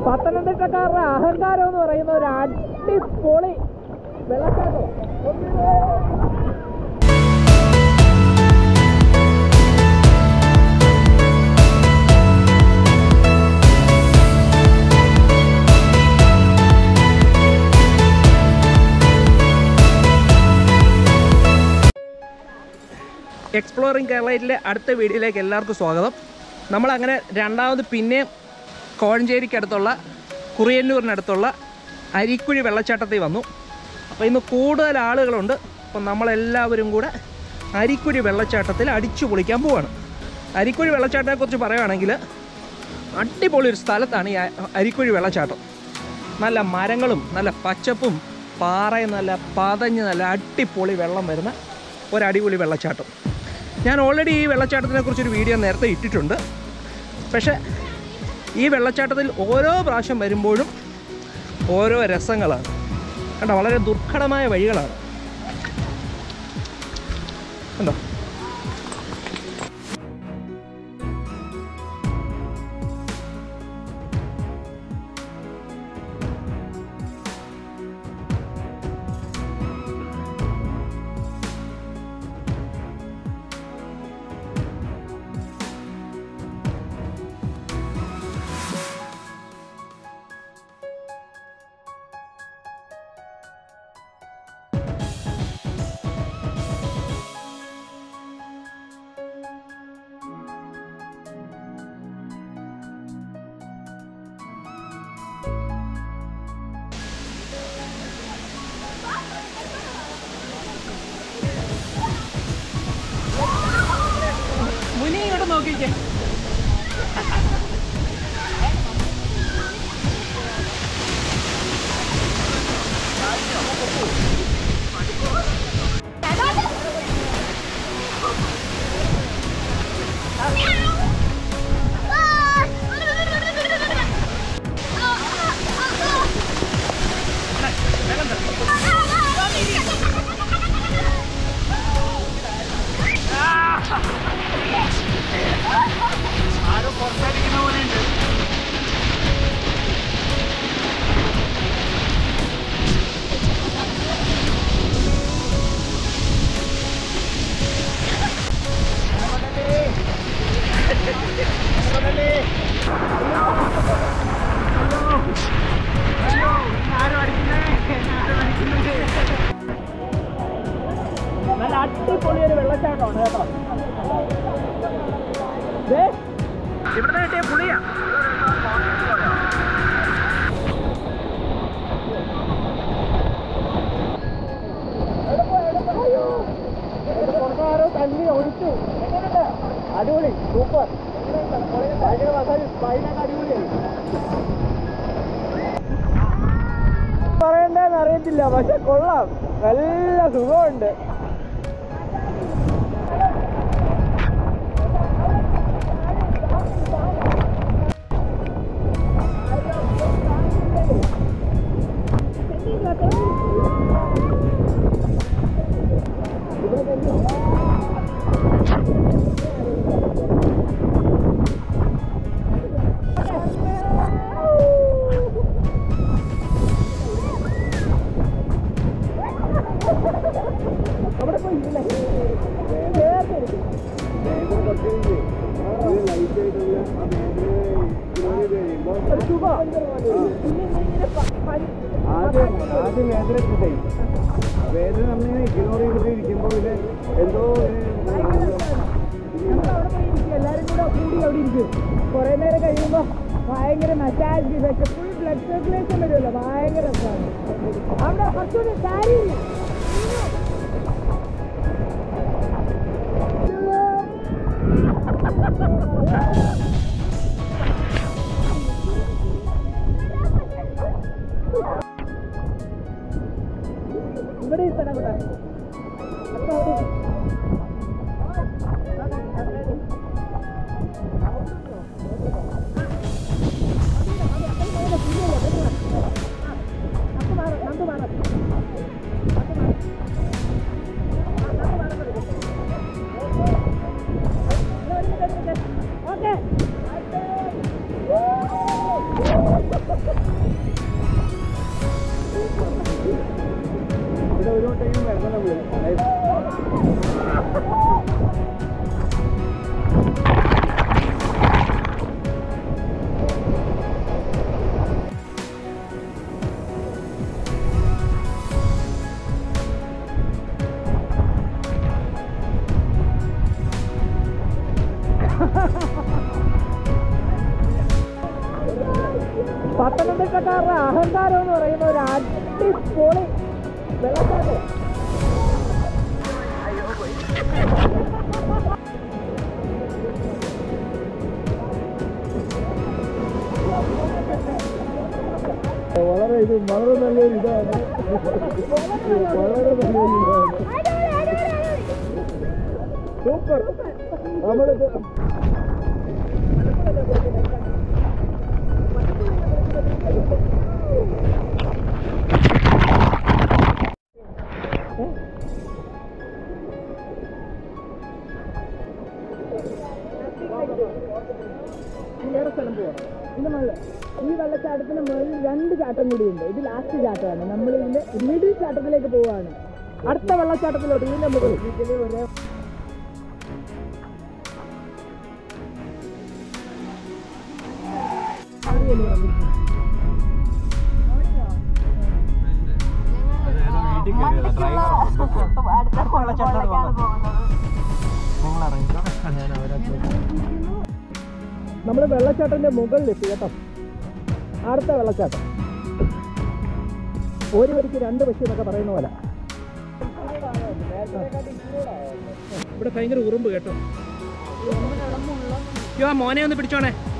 പത്തനംതിട്ടക്കാരുടെ അഹങ്കാരം എന്ന് പറയുന്ന ഒരു അടിപൊളി വെള്ളച്ചാട്ടം എക്സ്പ്ലോറിങ് കേരളയിലെ അടുത്ത വീഡിയോയിലേക്ക് എല്ലാവർക്കും സ്വാഗതം നമ്മളങ്ങനെ രണ്ടാമത് പിന്നെയും കോഴഞ്ചേരിക്കടുത്തുള്ള കുറിയന്നൂരിനടുത്തുള്ള അരിക്കുഴി വെള്ളച്ചാട്ടത്തിൽ വന്നു അപ്പോൾ ഇന്ന് കൂടുതൽ ആളുകളുണ്ട് അപ്പോൾ നമ്മളെല്ലാവരും കൂടെ അരിക്കുഴി വെള്ളച്ചാട്ടത്തിൽ അടിച്ചു പൊളിക്കാൻ പോവാണ് അരിക്കുഴി വെള്ളച്ചാട്ടത്തെക്കുറിച്ച് പറയുകയാണെങ്കിൽ അടിപൊളി ഒരു സ്ഥലത്താണ് ഈ അ- അരിക്കുഴി വെള്ളച്ചാട്ടം നല്ല മരങ്ങളും നല്ല പച്ചപ്പും പാറയും നല്ല പതഞ്ഞ് നല്ല അടിപൊളി വെള്ളം വരുന്ന ഒരു അടിപൊളി വെള്ളച്ചാട്ടം ഞാൻ ഓൾറെഡി ഈ വെള്ളച്ചാട്ടത്തിനെ കുറിച്ചൊരു വീഡിയോ നേരത്തെ ഇട്ടിട്ടുണ്ട് പക്ഷേ ഈ വെള്ളച്ചാട്ടത്തിൽ ഓരോ പ്രാവശ്യം വരുമ്പോഴും ഓരോ രസങ്ങളാണ് കണ്ടോ വളരെ ദുർഘടമായ വഴികളാണ് കണ്ടോ മുനി ഇങ്ങോട്ട് നോക്കിക്കേ നല്ല അടിപൊളി ഒരു വെള്ളച്ചാട്ടമാണ് കേട്ടോ ദേ, ഇവിടുന്ന് കിട്ടിയ പുളിയാ ആരോ തല്ലി ഒഴിച്ചു എങ്ങനെയുണ്ട് അടിപൊളി സൂപ്പർ ഭയങ്കര മസാല സ്പൈനൊക്കെ അടിപൊളിയായി പറയണ്ടെന്ന് അറിയത്തില്ല പക്ഷെ കൊള്ളാം നല്ല സുഖമുണ്ട് അവിടെ പോയി ഇരുന്നേ. ചേർന്നിരിക്കും. ഒരു സുഖം. പിന്നെ ഇങ്ങനെ പ- പനി- ആദ്യം ആദ്യം വേദന കിട്ടേ വേദന നമ്മളിങ്ങനെ ഇഗ്നോർ ചെയ്തിട്ട് ഇരിക്കുമ്പോൾ ഇത് എന്തോ ഒരു നമ്മൾ അവിടെ പോയി ഇരിക്കും. എല്ലാരും കൂടെ കൂടി അവിടെ ഇരിക്കും കുറെ നേരം കഴിയുമ്പോ ഭയങ്കര മസാജ് ഇതൊക്കെ ഫുൾ ബ്ലഡ് സർക്കുലേഷൻ വരുമല്ലോ ഭയങ്കര രസമാണ് അവിടെ കുറച്ചുകൂടി കാര്യമില്ല ഇവിടെ ഇരുത്തണം ഇവിടെ അപ്പൊ അവിടെ ഇരി. അപ്പൊ മാറും നമുക്ക് മാറാം പത്തനംതിട്ടക്കാരുടെ അഹങ്കാരം എന്ന് പറയുന്ന ഒരു അടിപൊളി വെള്ളച്ചാട്ടം വളരെ ഇത് വളരെ നല്ലൊരു ഇതാണ് വളരെ നല്ലൊരു ഇതാണ് സൂപ്പർ നമ്മളിത് വേറെ സ്ഥലം പോവാം ഇത് നല്ല ഈ വെള്ളച്ചാട്ടത്തിന് മുകളിൽ രണ്ട് ചാട്ടം കൂടിയുണ്ട് ഇത് ലാസ്റ്റ് ചാട്ടമാണ് നമ്മൾ ഇതിന്റെ മിഡിൽ ചാട്ടത്തിലേക്ക് പോവാണ് അടുത്ത വെള്ളച്ചാട്ടത്തിലോട്ട് ഇതിന്റെ മുകളിൽ ഒരേ നമ്മൾ വെള്ളച്ചാട്ടത്തിന്റെ മുകളിലെത്തി കേട്ടോ അടുത്ത വെള്ളച്ചാട്ടം ഒരു വരിക്ക് രണ്ട് പക്ഷി എന്നൊക്കെ പറയുന്ന പോലെ ഇവിടെ ഭയങ്കര ഉറുമ്പ് കേട്ടോ അയ്യോ ആ മോനെ ഒന്ന് പിടിച്ചോണേ